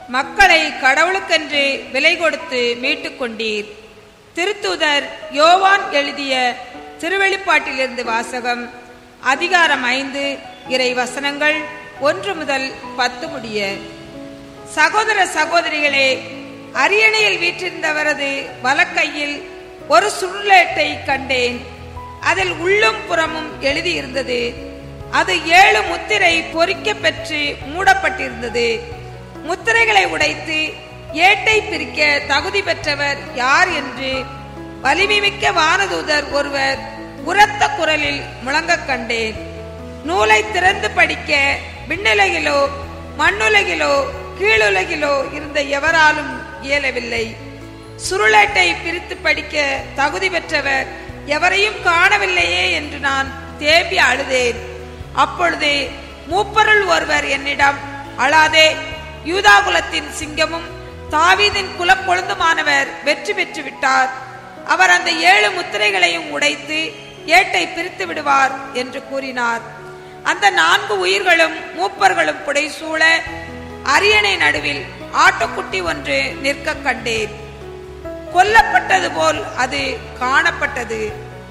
மக்களை கடவுளுக்கென்று விலை கொடுத்து மீட்டுக் கொண்டீர் திருத்தூதர் யோவான் எழுதிய திருவெளிப்பாட்டிலிருந்து வாசகம் அதிகாரம் ஐந்து இறை வசனங்கள் ஒன்று முதல் பத்து முடிய சகோதர சகோதரிகளே அரியணையில் வீற்றிருந்தவரது வலக்கையில் ஒரு சுருளேட்டை கண்டேன் அதில் உள்ளும் புறமும் எழுதியிருந்தது அது ஏழு முத்திரை பொறிக்க பெற்று மூடப்பட்டிருந்தது முத்திரைகளை உடைத்து ஏட்டை பிரிக்க தகுதி பெற்றவர் யார் என்று வலிமைமிக்க வானதூதர் ஒருவர் உரத்த குரலில் முழங்கக் கண்டேன் நூலை திறந்து படிக்க விண்ணுலகிலோ மண்ணுலகிலோ கீழுலகிலோ இருந்த எவராலும் இயலவில்லை சுருளேட்டை பிரித்து படிக்க தகுதி பெற்றவர் எவரையும் காணவில்லையே என்று நான் தேம்பி அழுதேன் அப்பொழுது மூப்பருள் ஒருவர் என்னிடம் அழாதே யூதாகுலத்தின் சிங்கமும் தாவீதின் குலப்பொழுதுமானவர் வெற்றி பெற்று விட்டார் அவர் அந்த ஏழு முத்திரைகளையும் உடைத்து ஏட்டை பிரித்து விடுவார் என்று கூறினார் அந்த நான்கு உயிர்களும் மூப்பர்களும் புடைசூழ அரியணை நடுவில் ஆட்டுக்குட்டி ஒன்று நிற்க கண்டேன் கொல்லப்பட்டது போல் அது காணப்பட்டது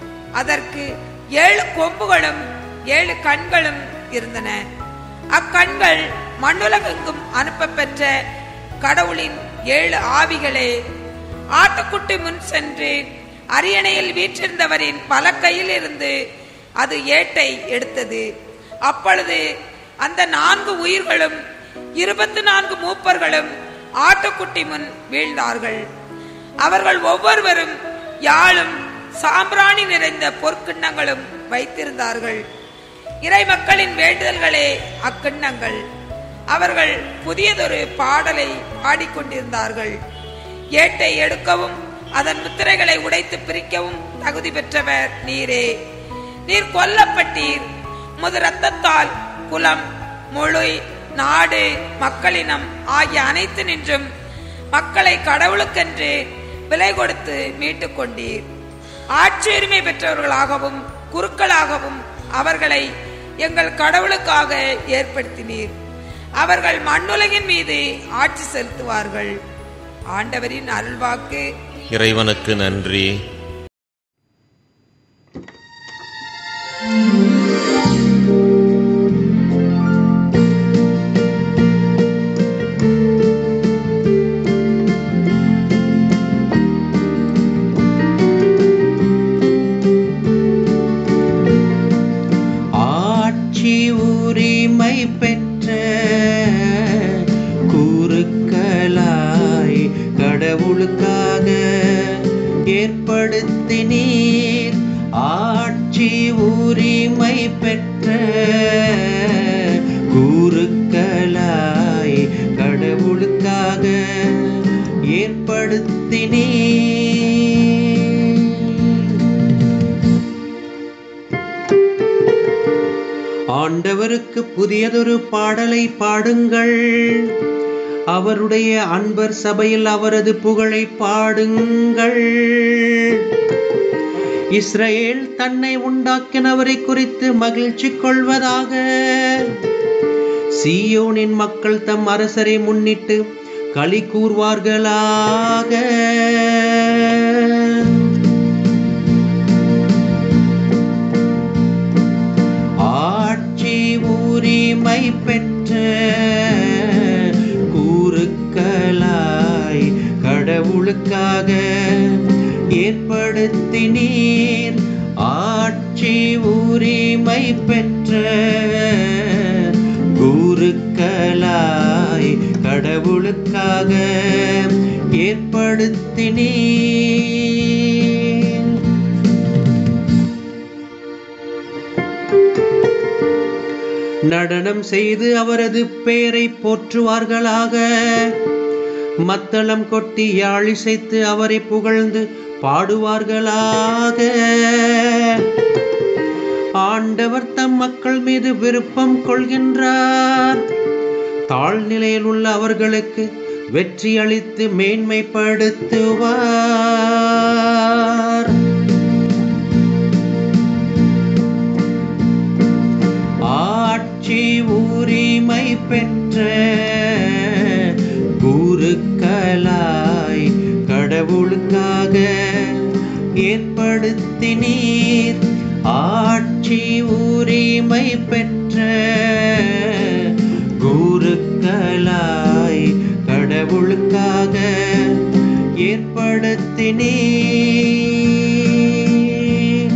அதற்கு ஏழு கொம்புகளும் ஏழு கண்களும் இருந்தன அக்கண்கள் மண்ணுலகெங்கும் அனுப்ப பெற்ற கடவுளின் ஏழு ஆவிகளே ஆட்டுக்குட்டி முன் சென்று அரியணையில் வீற்றிருந்தவரின் பலக்கையில் இருந்து அது ஏட்டை எடுத்தது அப்பொழுது அந்த நான்கு உயிர்களும் இருபத்தி நான்கு மூப்பர்களும் ஆட்டுக்குட்டி முன் வீழ்ந்தார்கள் அவர்கள் ஒவ்வொருவரும் யாழும் சாம்பிராணி நிறைந்த பொற்கிண்ணங்களும் வைத்திருந்தார்கள் இறை மக்களின் வேண்டுதல்களே அக்கிண்ணங்கள் அவர்கள் புதியதொரு பாடலை பாடிக்கொண்டிருந்தார்கள் ஏட்டை எடுக்கவும் அதன் முத்திரைகளை உடைத்து பிரிக்கவும் தகுதி பெற்றவர் நீரே நீர் கொல்லப்பட்டீர் முது ரத்தத்தால் குலம் மொழி நாடு மக்களினம் ஆகிய அனைத்து நின்றும் மக்களை கடவுளுக்கென்று விலை கொடுத்து மீட்டுக் கொண்டீர் ஆட்சி உரிமை பெற்றவர்களாகவும் குருக்களாகவும் அவர்களை எங்கள் கடவுளுக்காக ஏற்படுத்தினீர் அவர்கள் மண்ணுலகின் மீது ஆட்சி செலுத்துவார்கள் ஆண்டவரின் அருள்வாக்கு இறைவனுக்கு நன்றி ஆட்சி உரிமை பெற்ற கூறுக்களாய் கடவுளுக்காக ஏற்படுத்தினீர் ஆட்சி உரிமை பெற்ற கூறுக்களாய் கடவுளுக்காக ஏற்படுத்தினீர் ஆண்டவருக்கு புதியதொரு பாடலை பாடுங்கள் அவருடைய அன்பர் சபையில் அவரது புகழை பாடுங்கள் இஸ்ரவேல் தன்னை உண்டாக்கினவரை குறித்து மகிழ்ச்சி கொள்வதாக சீயோனின் மக்கள் தம் அரசரை முன்னிட்டு களி கூர்வார்களாக ஆட்சி உரிமை பெற்ற கூறுக்களாய் கடவுளுக்காக ஏற்படுத்தினீர் ஆட்சி உரிமை பெற்ற கூறுக்களாய் கடவுளுக்காக ஏற்படுத்தினீர் நடனம் செய்து அவரது பெயரை போற்றுவார்களாக மத்தளம் கொட்டி யாழிசைத்து அவரை புகழ்ந்து பாடுவார்களாக ஆண்டவர் தம் மக்கள் மீது விருப்பம் கொள்கின்றார் தாழ்நிலையில் உள்ள அவர்களுக்கு வெற்றி அளித்து மேன்மைப்படுத்துவார் ஆட்சி உரிமை பெற்ற கூறுக்களாய் ஏற்படுத்தினீர் ஆட்சி உரிமை பெற்ற குருக்களாய் கடவுளுக்காக ஏற்படுத்தினீர்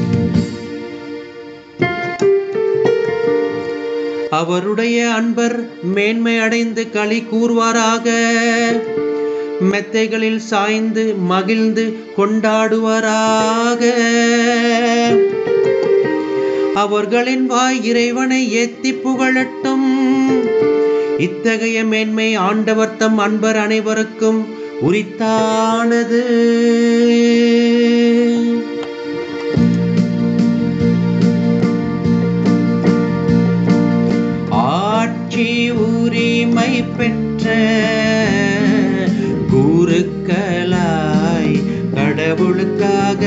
அவருடைய அன்பர் மேன்மை அடைந்து களி கூறுவாராக மெத்தைகளில் சாய்ந்து மகிழ்ந்து கொண்டாடுவாராக அவர்களின் வாய் இறைவனை ஏத்தி புகழட்டும் இத்தகைய மேன்மை ஆண்டவர் தம் அன்பர் அனைவருக்கும் உரித்தானது ஆட்சி உரிமை பெற்ற குருக்களாய் கடவுளுக்காக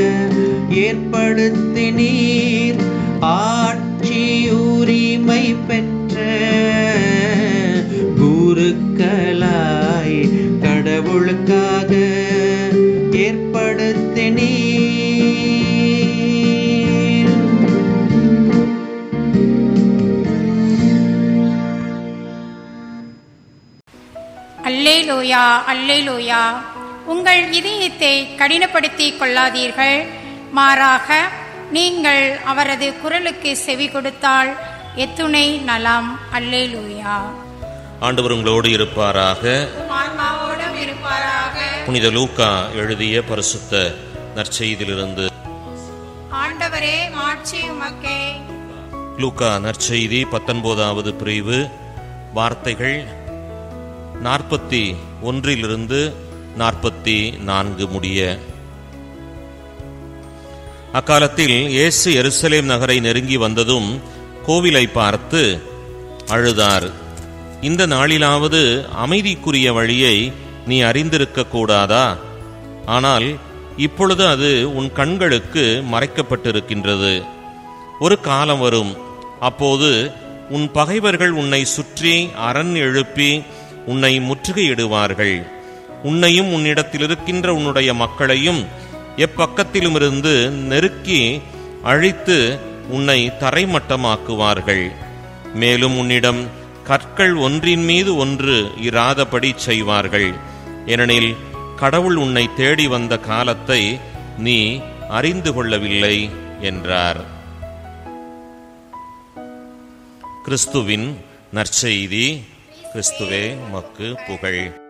ஏற்படுத்தினீர் ஆட்சி உரிமை பெற்ற குருக்களாய் கடவுளுக்காக ஏற்படுத்தினீர் அல்லேலூயா அல்லேலூயா உங்கள் இதயத்தை கடினப்படுத்திக் கொள்ளாதீர்கள் மாறாக நீங்கள் அவரது குரலுக்கு செவி கொடுத்தால் எத்துணை நலம் அல்லேலூயா ஆண்டவர் உங்களோடு இருப்பாராக ஆன்மாவோடும் இருப்பாராக புனித லூக்கா எழுதிய பரிசுத்த நற்செய்தியிலிருந்து ஆண்டவரே மாட்சி உமக்கே லூக்கா நற்செய்தி பத்தொன்பதாவது பிரிவு வார்த்தைகள் நாற்பத்தி ஒன்றிலிருந்து நாற்பத்தி நான்கு முடிய அக்காலத்தில் இயேசு எருசலேம் நகரை நெருங்கி வந்ததும் கோவிலை பார்த்து அழுதார் இந்த நாளிலாவது அமைதிக்குரிய வழியை நீ அறிந்திருக்க கூடாதா ஆனால் இப்பொழுது அது உன் கண்களுக்கு மறைக்கப்பட்டிருக்கின்றது ஒரு காலம் வரும் அப்போது உன் பகைவர்கள் உன்னை சுற்றி அரண் எழுப்பி உன்னை முற்றுகையிடுவார்கள் உன்னையும் உன்னிடத்தில் இருக்கின்ற உன்னுடைய மக்களையும் எப்பக்கத்திலுமிருந்து நெருக்கி அழித்து உன்னை தரைமட்டமாக்குவார்கள் மேலும் உன்னிடம் கற்கள் ஒன்றின் மீது ஒன்று இராதபடி செய்வார்கள் ஏனெனில் கடவுள் உன்னை தேடி வந்த காலத்தை நீ அறிந்து கொள்ளவில்லை என்றார் கிறிஸ்துவின் நற்செய்தி கிறிஸ்துவே மக்கு புகழ்